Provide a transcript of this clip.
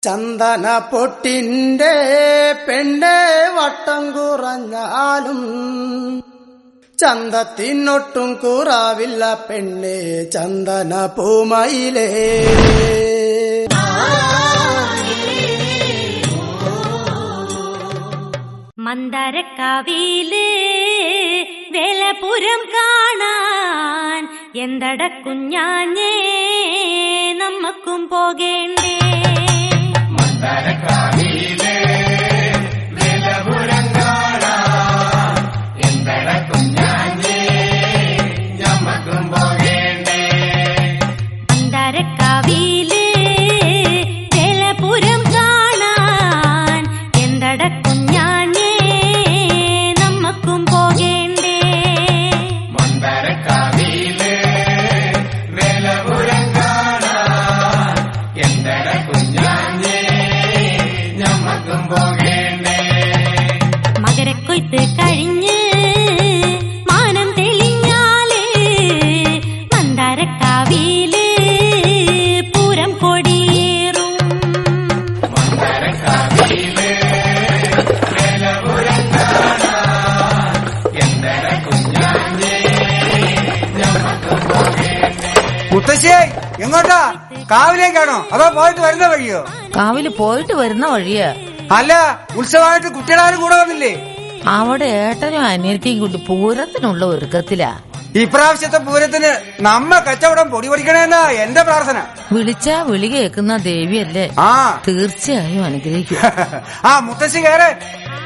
ചന്ദന പൊട്ടിന്റെ പെണ്ണെ വട്ടം കുറഞ്ഞാലും ചന്തത്തിനൊട്ടും കൂറാവില്ല പെണ്ണെ ചന്ദന പൂമയിലേ മന്ദരക്കാവിയില് വേലപുരം കാണാൻ എന്തട കുഞ്ഞാഞ്ഞേ നമ്മക്കും പോകേണ്ടേ മന്ദരക്കാവിയില് വേലപുരം കാണാൻ എന്തട കുഞ്ഞാഞ്ഞേ നമ്മക്കും പോകേണ്ടേ മകരക്കൊയ്ത്ത് കഴിഞ്ഞ് മാനം തെളിഞ്ഞാല് മന്ദാരക്കാവിയില് പൂരം കൊടിയേറും മുത്തശ്ശേ എങ്ങോട്ടാ കാവിലേക്കാണോ അതോ പോയിട്ട് വരുന്ന വഴിയോ കാവില് പോയിട്ട് വരുന്ന വഴിയാ അല്ല ഉത്സവമായിട്ട് കുട്ടികളാരും കൂടെ വന്നില്ലേ അവിടെ ഏട്ടനും അനിയത്തിയും കൂട്ടി പൂരത്തിനുള്ള ഒരുക്കത്തിലാ ഇപ്രാവശ്യത്തെ പൂരത്തിന് നമ്മ കച്ചവടം പൊടി പൊടിക്കണമെന്നാ എന്റെ പ്രാർത്ഥന വിളിച്ചാ വിളി കേൾക്കുന്ന ദേവിയല്ലേ ആ തീർച്ചയായും അനുഗ്രഹിക്കും ആ മുത്തശ്ശി കയറ്